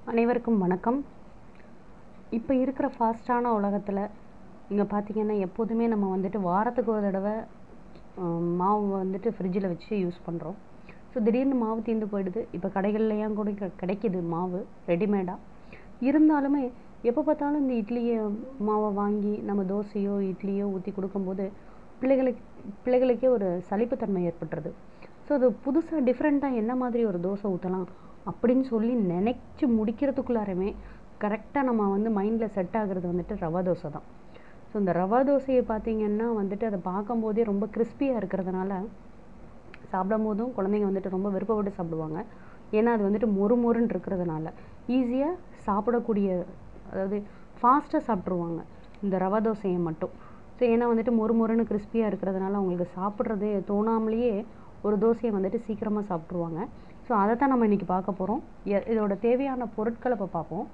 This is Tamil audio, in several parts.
அனைவருக்கும் வணக்கம் இப்போ இருக்கிற ஃபாஸ்ட்டான உலகத்தில் இங்கே பார்த்தீங்கன்னா எப்போதுமே நம்ம வந்துட்டு வாரத்துக்கு ஒரு தடவை ஆம், மாவு வந்துட்டு ஃப்ரிட்ஜில் வச்சு யூஸ் பண்ணுறோம் ஸோ திடீர்னு மாவு தீர்ந்து போயிடுது இப்போ கடைகள்லையும் கூட கி- கிடைக்குது மாவு ரெடிமேடாக இருந்தாலுமே எப்போ பார்த்தாலும் இந்த இட்லியை மாவை வாங்கி நம்ம தோசையோ இட்லியோ ஊற்றி கொடுக்கும்போது பிள்ளைகளுக்கு பிள்ளைகளுக்கே ஒரு சலிப்புத்தன்மை ஏற்பட்டுருது ஸோ அது புதுசாக டிஃப்ரெண்ட்டாக என்ன மாதிரி ஒரு தோசை ஊற்றலாம் அப்படின்னு சொல்லி நினைச்சு முடிக்கிறதுக்குள்ளாரமே கரெக்டாக நம்ம வந்து மைண்டில் செட் ஆகுறது வந்துட்டு ரவா தோசை தான் ஸோ இந்த ரவா தோசையை பார்த்தீங்கன்னா வந்துட்டு அதை பார்க்கும்போதே ரொம்ப கிறிஸ்பியாக இருக்கிறதுனால சாப்பிடும் போதும் குழந்தைங்க வந்துட்டு ரொம்ப விருப்பப்பட்டு சாப்பிடுவாங்க ஏன்னா அது வந்துட்டு மொறு மொறுன்னு இருக்கிறதுனால ஈஸியாக சாப்பிடக்கூடிய அதாவது ஃபாஸ்ட்டாக சாப்பிட்ருவாங்க இந்த ரவா தோசையை மட்டும் ஸோ ஏன்னா வந்துட்டு மொறு மொறுன்னு கிறிஸ்பியாக இருக்கிறதுனால அவங்களுக்கு சாப்பிட்றதே தோணாமலேயே ஒரு தோசையை வந்துட்டு சீக்கிரமாக சாப்பிட்ருவாங்க ஸோ அதை தான் நம்ம இன்றைக்கி பார்க்க போகிறோம் இதோட தேவையான பொருட்களை இப்போ பார்ப்போம்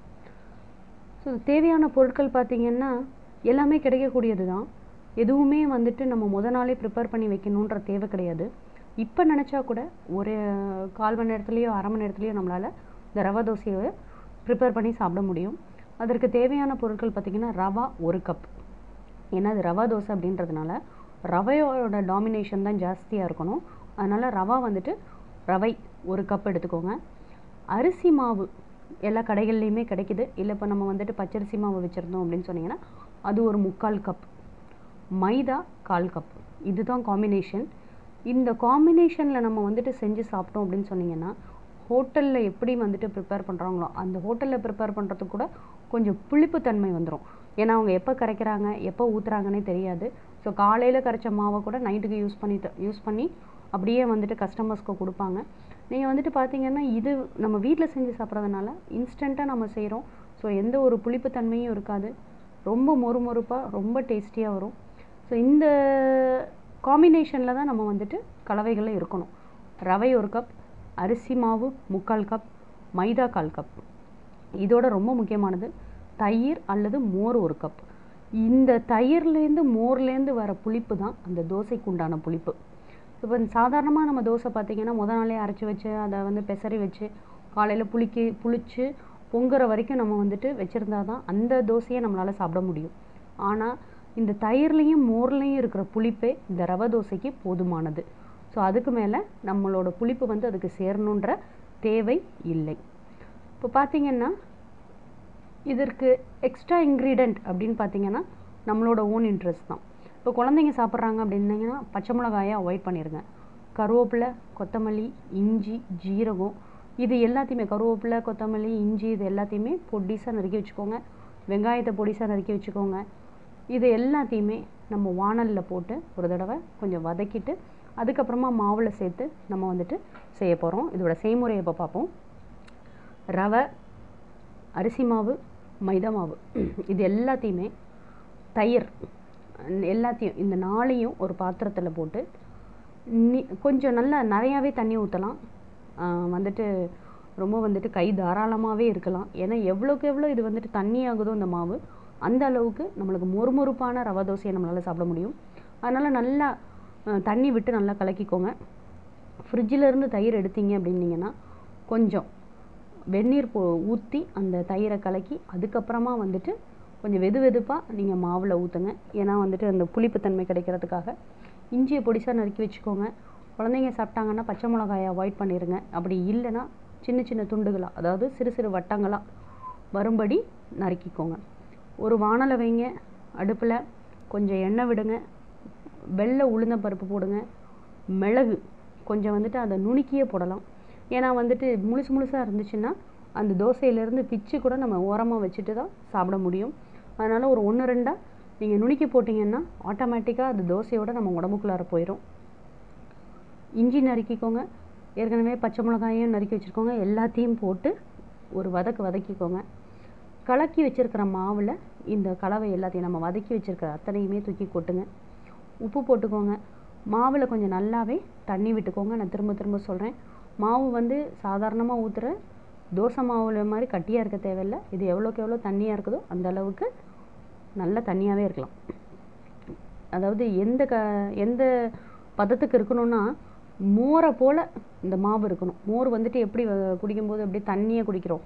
ஸோ தேவையான பொருட்கள் பார்த்தீங்கன்னா எல்லாமே கிடைக்கக்கூடியது தான் எதுவுமே வந்துட்டு நம்ம முத நாளே ப்ரிப்பேர் பண்ணி வைக்கணுன்ற தேவை கிடையாது இப்போ நினச்சா கூட ஒரு கால் மணி நேரத்துலேயோ அரை மணி நேரத்துலேயோ நம்மளால் இந்த ரவா தோசையை ப்ரிப்பேர் பண்ணி சாப்பிட முடியும் அதற்கு தேவையான பொருட்கள் பார்த்திங்கன்னா ரவா ஒரு கப் ஏன்னா அது ரவா தோசை அப்படின்றதுனால ரவையோட டாமினேஷன் தான் ஜாஸ்தியாக இருக்கணும் அதனால் ரவா வந்துட்டு ரவை ஒரு கப் எடுத்துக்கோங்க அரிசி மாவு எல்லா கடைகள்லையுமே கிடைக்குது இல்லை இப்போ நம்ம வந்துட்டு பச்சரிசி மாவு வச்சுருந்தோம் அப்படின்னு சொன்னீங்கன்னா அது ஒரு முக்கால் கப் மைதா கால் கப் இதுதான் காம்பினேஷன் இந்த காம்பினேஷனில் நம்ம வந்துட்டு செஞ்சு சாப்பிட்டோம் அப்படின்னு சொன்னீங்கன்னா ஹோட்டலில் எப்படி வந்துட்டு ப்ரிப்பேர் பண்ணுறாங்களோ அந்த ஹோட்டலில் ப்ரிப்பேர் பண்ணுறதுக்கு கூட கொஞ்சம் புளிப்புத்தன்மை வந்துடும் ஏன்னா அவங்க எப்போ கரைக்கிறாங்க எப்போ ஊற்றுறாங்கன்னே தெரியாது ஸோ காலையில் கரைச்ச மாவை கூட நைட்டுக்கு யூஸ் பண்ணிட்டு யூஸ் பண்ணி அப்படியே வந்துட்டு கஸ்டமர்ஸ்க்கு கொடுப்பாங்க நீங்கள் வந்துட்டு பார்த்தீங்கன்னா இது நம்ம வீட்டில் செஞ்சு சாப்பிட்றதுனால இன்ஸ்டண்ட்டாக நம்ம செய்கிறோம் ஸோ எந்த ஒரு புளிப்புத்தன்மையும் இருக்காது ரொம்ப மொறுமொறுப்பாக ரொம்ப டேஸ்டியாக வரும் ஸோ இந்த காம்பினேஷனில் தான் நம்ம வந்துட்டு கலவைகளில் இருக்கணும் ரவை ஒரு கப் அரிசி மாவு முக்கால் கப் மைதா கால் கப் இதோட ரொம்ப முக்கியமானது தயிர் அல்லது மோர் ஒரு கப் இந்த தயிர்லேருந்து மோர்லேருந்து வர புளிப்பு தான் அந்த தோசைக்கு உண்டான புளிப்பு இப்போ சாதாரணமாக நம்ம தோசை பார்த்தீங்கன்னா முத நாளே அரைச்சி வச்சு அதை வந்து பெசரி வச்சு காலையில் புளிக்கி புளிச்சு பொங்குற வரைக்கும் நம்ம வந்துட்டு வச்சுருந்தா தான் அந்த தோசையை நம்மளால் சாப்பிட முடியும் ஆனால் இந்த தயிர்லேயும் மோர்லேயும் இருக்கிற புளிப்பே இந்த ரவை தோசைக்கு போதுமானது ஸோ அதுக்கு மேலே நம்மளோட புளிப்பு வந்து அதுக்கு சேரணுன்ற தேவை இல்லை இப்போ பார்த்தீங்கன்னா இதற்கு எக்ஸ்ட்ரா இன்க்ரீடியண்ட் அப்படின்னு பார்த்தீங்கன்னா நம்மளோட ஓன் இன்ட்ரெஸ்ட் தான் இப்போ குழந்தைங்க சாப்பிட்றாங்க அப்படின்னீங்கன்னா பச்சை மிளகாயை அவாய்ட் பண்ணிடுங்க கருவேப்பிலை கொத்தமல்லி இஞ்சி ஜீரகம் இது எல்லாத்தையுமே கருவேப்பிலை கொத்தமல்லி இஞ்சி இது எல்லாத்தையுமே பொடிசாக நறுக்கி வச்சுக்கோங்க வெங்காயத்தை பொடிசாக நறுக்கி வச்சுக்கோங்க இது எல்லாத்தையுமே நம்ம வாணலில் போட்டு ஒரு தடவை கொஞ்சம் வதக்கிட்டு அதுக்கப்புறமா மாவில் சேர்த்து நம்ம வந்துட்டு செய்ய போகிறோம் இதோட செய்முறையை இப்போ பார்ப்போம் ரவை அரிசி மாவு மைதா மாவு இது எல்லாத்தையுமே தயிர் எல்லாத்தையும் இந்த நாளையும் ஒரு பாத்திரத்தில் போட்டு நி கொஞ்சம் நல்லா நிறையாவே தண்ணி ஊற்றலாம் வந்துட்டு ரொம்ப வந்துட்டு கை தாராளமாகவே இருக்கலாம் ஏன்னா எவ்வளோக்கு எவ்வளோ இது வந்துட்டு தண்ணி ஆகுதோ இந்த மாவு அந்த அளவுக்கு நம்மளுக்கு மொறுமொறுப்பான ரவா தோசையை நம்மளால் சாப்பிட முடியும் அதனால் நல்லா அஹ், தண்ணி விட்டு நல்லா கலக்கிக்கோங்க ஃப்ரிட்ஜில் இருந்து தயிர் எடுத்தீங்க அப்படின்னீங்கன்னா கொஞ்சம் வெந்நீர் போ ஊற்றி அந்த தயிரை கலக்கி அதுக்கப்புறமா வந்துட்டு கொஞ்சம் வெது வெதுப்பாக நீங்கள் மாவில் ஊற்றுங்க ஏன்னா வந்துட்டு அந்த புளிப்புத்தன்மை கிடைக்கிறதுக்காக இஞ்சியை பொடிசாக நறுக்கி வச்சுக்கோங்க குழந்தைங்க சாப்பிட்டாங்கன்னா பச்சை மிளகாயை அவாய்ட் பண்ணிடுங்க அப்படி இல்லைன்னா சின்ன சின்ன துண்டுகளாக அதாவது சிறு சிறு வட்டங்களாக வரும்படி நறுக்கிக்கோங்க ஒரு வாணலை வைங்க அடுப்பில் கொஞ்சம் எண்ணெய் விடுங்க வெள்ளை உளுந்தம் பருப்பு போடுங்க மிளகு கொஞ்சம் வந்துட்டு அதை நுணுக்கியே போடலாம் ஏன்னா வந்துட்டு முழுசு முழுசாக இருந்துச்சுன்னா அந்த தோசையிலேருந்து பிச்சு கூட நம்ம ஓரமாக வச்சுட்டு தான் சாப்பிட முடியும் அதனால் ஒரு ஒன்று ரெண்டாக நீங்கள் நுணுக்கி போட்டிங்கன்னா ஆட்டோமேட்டிக்காக அது தோசையோட நம்ம உடம்புக்குள்ளார போயிடும் இஞ்சி நறுக்கிக்கோங்க ஏற்கனவே பச்சை மிளகாயும் நறுக்கி வச்சுருக்கோங்க எல்லாத்தையும் போட்டு ஒரு வதக்கு வதக்கிக்கோங்க கலக்கி வச்சுருக்கிற மாவில் இந்த கலவை எல்லாத்தையும் நம்ம வதக்கி வச்சுருக்கிற அத்தனையுமே தூக்கி கொட்டுங்க உப்பு போட்டுக்கோங்க மாவில் கொஞ்சம் நல்லாவே தண்ணி விட்டுக்கோங்க நான் திரும்ப திரும்ப சொல்கிறேன் மாவு வந்து சாதாரணமாக ஊற்றுற தோசை மாவுல மாதிரி கட்டியாக இருக்க தேவையில்லை இது எவ்வளோக்கு எவ்வளோ தண்ணியாக இருக்குதோ அந்த அளவுக்கு நல்ல தண்ணியாகவே இருக்கலாம் அதாவது எந்த க எந்த பதத்துக்கு இருக்கணும்னா மோரை போல் இந்த மாவு இருக்கணும் மோர் வந்துட்டு எப்படி வ- குடிக்கும்போது அப்படியே தண்ணியை குடிக்கிறோம்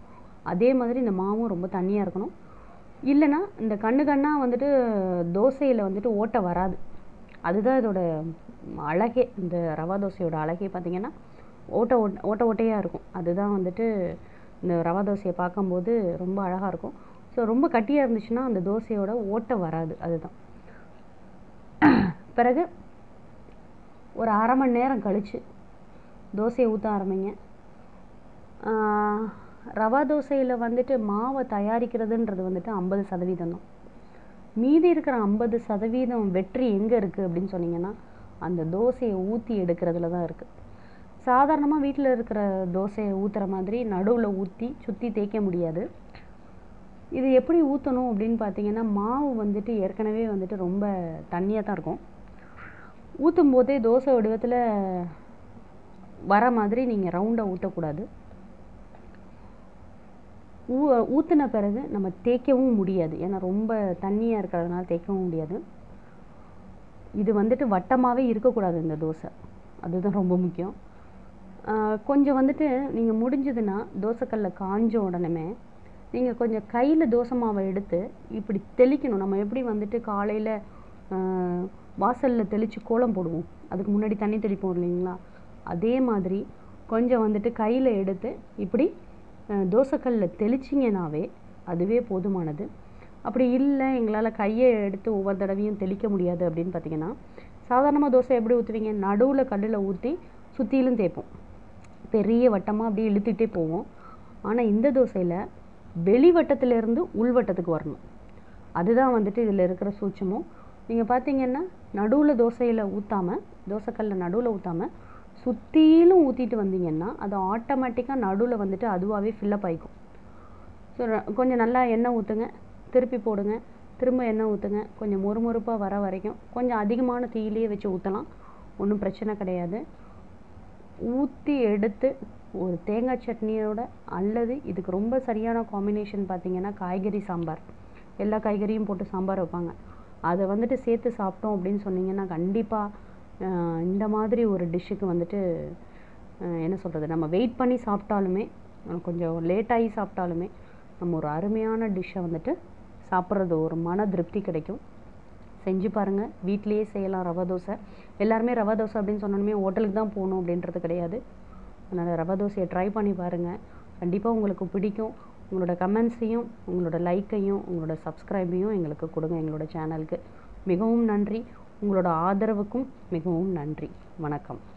அதே மாதிரி இந்த மாவும் ரொம்ப தண்ணியாக இருக்கணும் இல்லைன்னா இந்த கண்ணு கண்ணாக வந்துட்டு தோசையில் வந்துட்டு ஓட்டை வராது அதுதான் இதோட அழகே இந்த ரவா தோசையோட அழகே பார்த்தீங்கன்னா ஓட்டை ஓட்ட ஓட்டை ஓட்டையாக இருக்கும் அதுதான் வந்துட்டு இந்த ரவா தோசையை பார்க்கும்போது ரொம்ப அழகாக இருக்கும் ஸோ ரொம்ப கட்டியாக இருந்துச்சுன்னா அந்த தோசையோட ஓட்டை வராது அதுதான் பிறகு ஒரு அரை மணி நேரம் கழித்து தோசையை ஊற்ற ஆரம்பிங்க ரவா தோசையில் வந்துட்டு மாவை தயாரிக்கிறதுன்றது வந்துட்டு ஐம்பது சதவீதம் தான் மீதி இருக்கிற ஐம்பது சதவீதம் வெற்றி எங்கே இருக்குது அப்படின்னு சொன்னீங்கன்னா அந்த தோசையை ஊற்றி எடுக்கிறதுல தான் இருக்குது சாதாரணமாக வீட்டில் இருக்கிற தோசையை ஊற்றுற மாதிரி நடுவில் ஊற்றி சுற்றி தேய்க்க முடியாது இது எப்படி ஊற்றணும் அப்படின்னு பார்த்தீங்கன்னா மாவு வந்துட்டு ஏற்கனவே வந்துட்டு ரொம்ப தண்ணியாக தான் இருக்கும் ஊற்றும் போதே தோசை வடிவத்தில் வர மாதிரி நீங்கள் ரவுண்டாக ஊற்றக்கூடாது ஊ ஊற்றின பிறகு நம்ம தேய்க்கவும் முடியாது ஏன்னா ரொம்ப தண்ணியாக இருக்கிறதுனால தேய்க்கவும் முடியாது இது வந்துட்டு வட்டமாகவே இருக்கக்கூடாது இந்த தோசை அதுதான் ரொம்ப முக்கியம் கொஞ்சம் வந்துட்டு நீங்கள் முடிஞ்சதுன்னா தோசைக்கல்ல காஞ்ச உடனே நீங்கள் கொஞ்சம் கையில் தோசை மாவை எடுத்து இப்படி தெளிக்கணும் நம்ம எப்படி வந்துட்டு காலையில் வாசலில் தெளித்து கோலம் போடுவோம் அதுக்கு முன்னாடி தண்ணி தெளிப்போம் இல்லைங்களா அதே மாதிரி கொஞ்சம் வந்துட்டு கையில் எடுத்து இப்படி தோசைக்கல்ல தெளிச்சிங்கனாவே அதுவே போதுமானது அப்படி இல்லை எங்களால் கையை எடுத்து ஒவ்வொரு தடவையும் தெளிக்க முடியாது அப்படின்னு பார்த்தீங்கன்னா சாதாரணமாக தோசை எப்படி ஊற்றுவீங்க நடுவில் கல்லில் ஊற்றி சுற்றிலும் தேய்ப்போம் பெரிய வட்டமாக அப்படியே இழுத்துட்டே போவோம் ஆனால் இந்த தோசையில் வெளி வட்டத்திலேருந்து உள்வட்டத்துக்கு வரணும் அதுதான் வந்துட்டு இதில் இருக்கிற சூட்சமும் நீங்கள் பார்த்தீங்கன்னா நடுவில் தோசையில் ஊற்றாமல் தோசைக்கல்ல நடுவில் ஊற்றாமல் சுற்றிலும் ஊற்றிட்டு வந்தீங்கன்னா அது ஆட்டோமேட்டிக்காக நடுவில் வந்துட்டு அதுவாகவே ஃபில்லப் ஆகிக்கும் ஸோ கொஞ்சம் நல்லா எண்ணெய் ஊற்றுங்க திருப்பி போடுங்க திரும்ப எண்ணெய் ஊற்றுங்க கொஞ்சம் மொறுமொறுப்பாக வர வரைக்கும் கொஞ்சம் அதிகமான தீயிலேயே வச்சு ஊற்றலாம் ஒன்றும் பிரச்சனை கிடையாது ஊற்றி எடுத்து ஒரு தேங்காய் சட்னியோட அல்லது இதுக்கு ரொம்ப சரியான காம்பினேஷன் பார்த்தீங்கன்னா காய்கறி சாம்பார் எல்லா காய்கறியும் போட்டு சாம்பார் வைப்பாங்க அதை வந்துட்டு சேர்த்து சாப்பிட்டோம் அப்படின்னு சொன்னீங்கன்னா கண்டிப்பாக இந்த மாதிரி ஒரு டிஷ்ஷுக்கு வந்துட்டு என்ன சொல்கிறது நம்ம வெயிட் பண்ணி சாப்பிட்டாலுமே கொஞ்சம் லேட்டாகி சாப்பிட்டாலுமே நம்ம ஒரு அருமையான டிஷ்ஷை வந்துட்டு சாப்பிட்றது ஒரு மன திருப்தி கிடைக்கும் செஞ்சு பாருங்கள் வீட்லேயே செய்யலாம் ரவா தோசை எல்லாருமே ரவா தோசை அப்படின்னு சொன்னோன்னே ஹோட்டலுக்கு தான் போகணும் அப்படின்றது கிடையாது அதனால் ரவா தோசையை ட்ரை பண்ணி பாருங்கள் கண்டிப்பாக உங்களுக்கு பிடிக்கும் உங்களோட கமெண்ட்ஸையும் உங்களோட லைக்கையும் உங்களோட சப்ஸ்கிரைபையும் எங்களுக்கு கொடுங்க எங்களோட சேனலுக்கு மிகவும் நன்றி உங்களோட ஆதரவுக்கும் மிகவும் நன்றி வணக்கம்